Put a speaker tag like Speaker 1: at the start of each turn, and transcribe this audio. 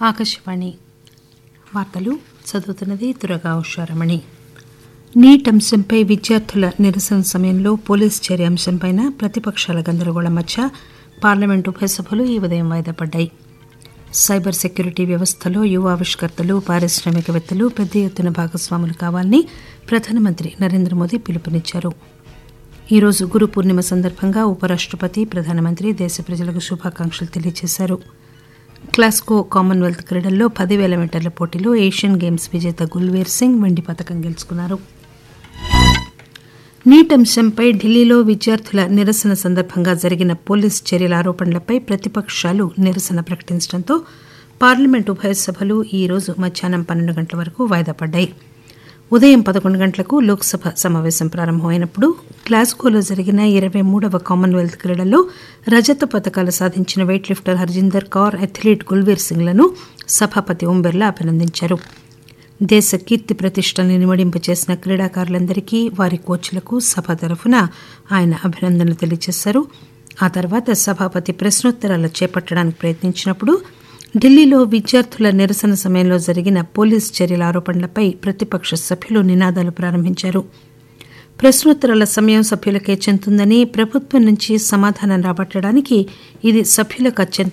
Speaker 1: ఆకాశవాణి వార్తలు చదువుతున్నది దురగా ఉషారమణి నీట్ అంశంపై విద్యార్థుల నిరసన సమయంలో పోలీసు చర్య అంశంపై ప్రతిపక్షాల గందరగోళం మధ్య పార్లమెంటు ఉభయ సభలు ఈ ఉదయం వాయిదా పడ్డాయి సైబర్ సెక్యూరిటీ వ్యవస్థలో యువ ఆవిష్కర్తలు పారిశ్రామికవేత్తలు పెద్ద ఎత్తున భాగస్వాములు కావాలని ప్రధానమంత్రి నరేంద్ర మోదీ పిలుపునిచ్చారు ఈరోజు గురు పూర్ణిమ సందర్భంగా ఉపరాష్టపతి ప్రధానమంత్రి దేశ ప్రజలకు శుభాకాంక్షలు తెలియజేశారు క్లాస్కో కామన్వెల్త్ క్రీడల్లో పదివేల మీటర్ల పోటీలో ఏషియన్ గేమ్స్ విజేత గుల్వీర్ సింగ్ వెండి పథకం గెలుచుకున్నారు నీట్ అంశంపై ఢిల్లీలో విద్యార్థుల నిరసన సందర్భంగా జరిగిన పోలీసు చర్యల ఆరోపణలపై ప్రతిపక్షాలు నిరసన ప్రకటించడంతో పార్లమెంట్ ఉభయ సభలు ఈ రోజు మధ్యాహ్నం పన్నెండు గంటల వరకు వాయిదా పడ్డాయి ఉదయం పదకొండు గంటలకు లోక్సభ సమావేశం ప్రారంభమైనప్పుడు గ్లాస్గోలో జరిగిన ఇరవై మూడవ కామన్వెల్త్ క్రీడల్లో రజత పథకాలు సాధించిన weightlifter Harjinder Kaur athlete Gulveer సింగ్లను సభాపతి ఓం బిర్లా అభినందించారు దేశ కీర్తి ప్రతిష్టల్ని నిమడింపు చేసిన క్రీడాకారులందరికీ వారి కోచ్లకు సభ తరఫున ఆయన అభినందనలు తెలియజేశారు ఆ తర్వాత సభాపతి ప్రశ్నోత్తరాలు చేపట్టడానికి ప్రయత్నించినప్పుడు ఢిల్లీలో విద్యార్థుల నిరసన సమయంలో జరిగిన పోలీసు చర్యల ఆరోపణలపై ప్రతిపక్ష సభ్యులు నినాదాలు ప్రారంభించారు ప్రశ్నోత్తరాల సమయం సభ్యులకే చెందుతుందని ప్రభుత్వం నుంచి సమాధానం రాబట్టడానికి ఇది సభ్యులకు అత్యంత